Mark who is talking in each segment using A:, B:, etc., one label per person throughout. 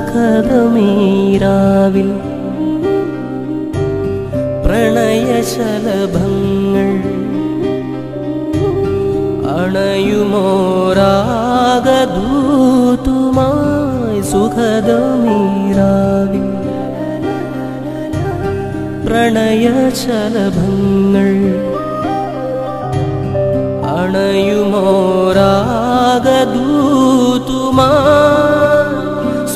A: സുഖദമീരാവിൽ പ്രണയശലഭങ്ങൾ അണയുമോരാഗദൂതുമായി സുഖദമീരാവിൽ പ്രണയശലഭങ്ങൾ അണയുമോരാഗദൂതുമായി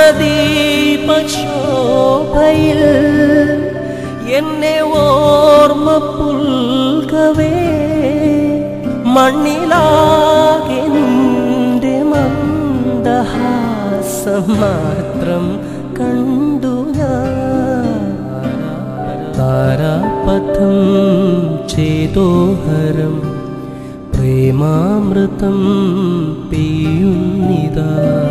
A: സ്വർണദീപശോഭയിൽ എന്നെ ഓർമ്മ പുൽകവേ മണ്ണിലാകെ നിന്റെ മന്ദഹാസം മാത്രം കണ്ടു ഞാൻ താരാപഥം ചേതോഹരം പ്രേമാമൃതം പെയ്യുന്നിതാ